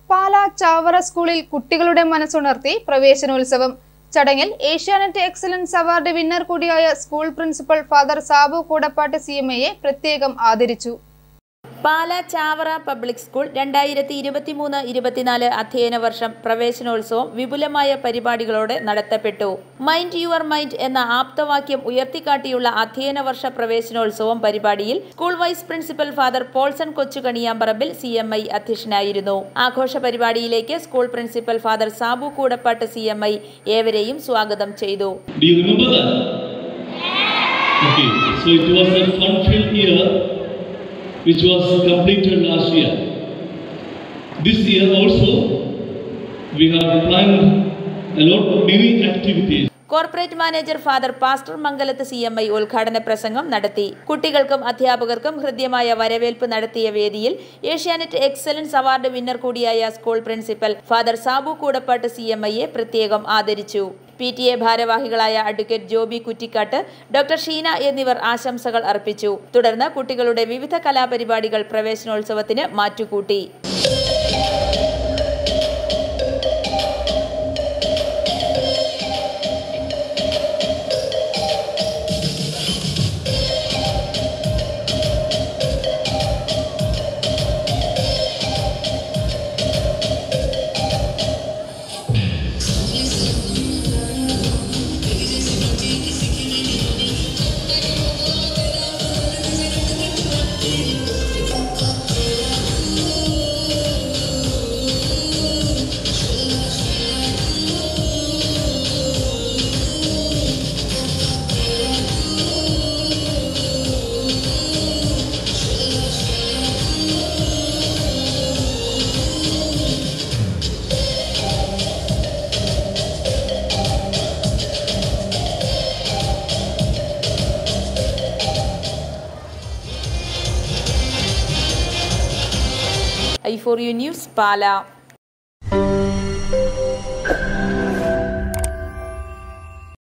പാലാ ചാവറ സ്കൂളിൽ കുട്ടികളുടെ മനസ്സുണർത്തി പ്രവേശനോത്സവം ചടങ്ങിൽ ഏഷ്യാനെറ്റ് എക്സലൻസ് അവാർഡ് വിന്നർ കൂടിയായ school principal father Sabu Koodappattu C M എയെ പ്രത്യേകം ആദരിച്ചു പാല ചാവറ പബ്ലിക് സ്കൂൾ രണ്ടായിരത്തി ഇരുപത്തിമൂന്ന് ഇരുപത്തിനാല് അധ്യയന വർഷം പ്രവേശനോത്സവം വിപുലമായ പരിപാടികളോടെ നടത്തപ്പെട്ടു മൈൻഡ് യുവർ മൈൻഡ് എന്ന ആപ്തവാക്യം ഉയർത്തിക്കാട്ടിയുള്ള അധ്യയന വർഷ പ്രവേശനോത്സവം പരിപാടിയിൽ school vice principal father Paulson Kochukaniyamparambil C M I അധ്യക്ഷനായിരുന്നു ആഘോഷ പരിപാടിയിലേക്ക് school principal father Sabu Koodappattu C M I ഏവരെയും സ്വാഗതം ചെയ്തു Do you remember that? Okay, so it was a fun-filled year which was completed last year. This year also, we have planned a lot of many activities. Corporate manager father pastor Mangalath C M I ഉദ്ഘാടന പ്രസംഗം നടത്തി കുട്ടികൾക്കും അധ്യാപകർക്കും ഹൃദ്യമായ വരവേൽപ്പ് നടത്തിയ വേദിയിൽ Asianet excellence award winner കൂടിയായ school principal father Sabu Koodappattu C M ഐയെ പ്രത്യേകം ആദരിച്ചു പി ടി എ ഭാരവാഹികളായ അഡ്വക്കേറ്റ് ജോബി കുറ്റിക്കാട്ട് ഡോക്ടർ ഷീന എന്നിവർ ആശംസകൾ അർപ്പിച്ചു തുടർന്ന് കുട്ടികളുടെ വിവിധ കലാപരിപാടികൾ പ്രവേശനോത്സവത്തിന് മാറ്റുകൂട്ടി I for you news Pala